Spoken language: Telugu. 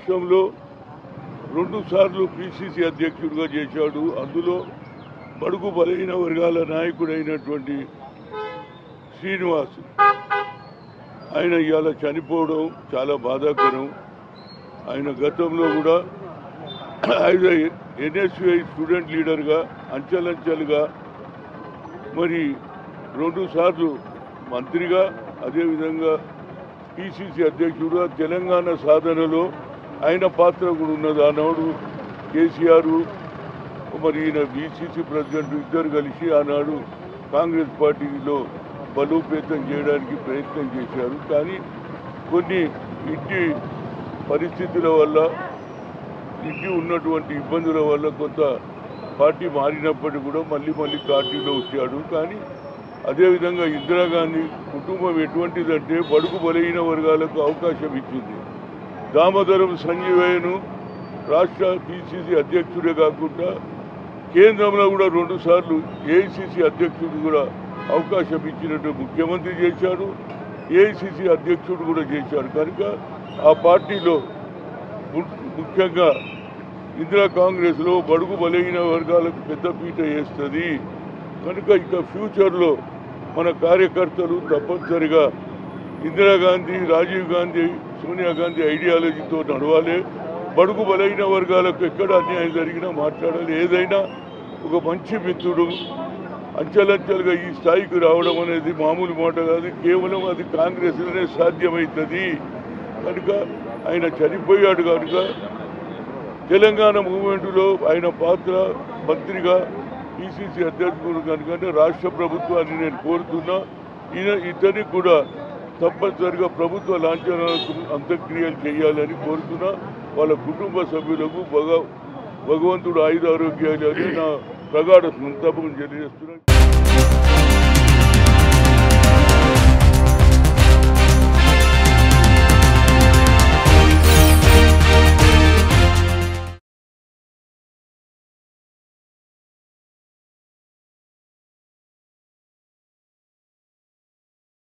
రాష్ట్రంలో రెండు సార్లు పిసిసి అధ్యక్షుడిగా చేశాడు అందులో బడుగు బలహీన వర్గాల నాయకుడైనటువంటి శ్రీనివాస్ ఆయన ఇవాళ చనిపోవడం చాలా బాధాకరం ఆయన గతంలో కూడా ఆయన ఎన్ఎస్యుఐ స్టూడెంట్ లీడర్గా అంచెలంచెలుగా మరి రెండు సార్లు మంత్రిగా అదేవిధంగా పిసిసి అధ్యక్షుడుగా తెలంగాణ సాధనలో ఆయన పాత్ర కూడా ఉన్నది ఆనాడు కేసీఆర్ మరి ఈయన బీసీసీ ప్రెసిడెంట్ ఇద్దరు కలిసి ఆనాడు కాంగ్రెస్ పార్టీలో బలోపేతం చేయడానికి ప్రయత్నం చేశారు కానీ కొన్ని ఇంటి పరిస్థితుల వల్ల ఇంటి ఉన్నటువంటి ఇబ్బందుల వల్ల కొంత పార్టీ మారినప్పటికీ కూడా మళ్ళీ మళ్ళీ పార్టీలో వచ్చాడు కానీ అదేవిధంగా ఇందిరాగాంధీ కుటుంబం ఎటువంటిదంటే బడుగు బలహీన వర్గాలకు అవకాశం ఇచ్చింది దామోదరం సంజీవయ్యను రాష్ట్ర పిసిసి అధ్యక్షుడే కాకుండా కేంద్రంలో కూడా రెండు సార్లు ఏఐసిసి అధ్యక్షుడు కూడా అవకాశం ఇచ్చినట్టు ముఖ్యమంత్రి చేశారు ఏఐసిసి అధ్యక్షుడు కూడా చేశారు కనుక ఆ పార్టీలో ము- ముఖ్యంగా ఇందిరా కాంగ్రెస్లో బడుగు బలహీన వర్గాలకు పెద్ద పీట వేస్తుంది కనుక ఇక ఫ్యూచర్లో మన కార్యకర్తలు తప్పనిసరిగా ఇందిరాగాంధీ రాజీవ్ గాంధీ సోనియా గాంధీ ఐడియాలజీతో నడవాలి బడుగు బలహీన వర్గాలకు ఎక్కడ అన్యాయం జరిగినా మాట్లాడాలి ఏదైనా ఒక మంచి మిత్రుడు అంచెలంచెలుగా ఈ స్థాయికి రావడం అనేది మామూలు మాట కాదు కేవలం అది కాంగ్రెస్లోనే సాధ్యమవుతుంది కనుక ఆయన చనిపోయాడు కనుక తెలంగాణ మూవ్మెంట్లో ఆయన పాత్ర మంత్రిగా పిసిసి అధ్యక్షుడు కనుక రాష్ట్ర ప్రభుత్వాన్ని నేను కోరుతున్నా ఈయన ఇతనికి కూడా తప్పనిసరిగా ప్రభుత్వ లాంఛనాలకు అంత్యక్రియలు చేయాలని కోరుతున్నా వాళ్ళ కుటుంబ సభ్యులకు భగ భగవంతుడు ఆయుధారోగ్యాలు అని నా ప్రగాఢ సంతాపం తెలియజేస్తున్నాను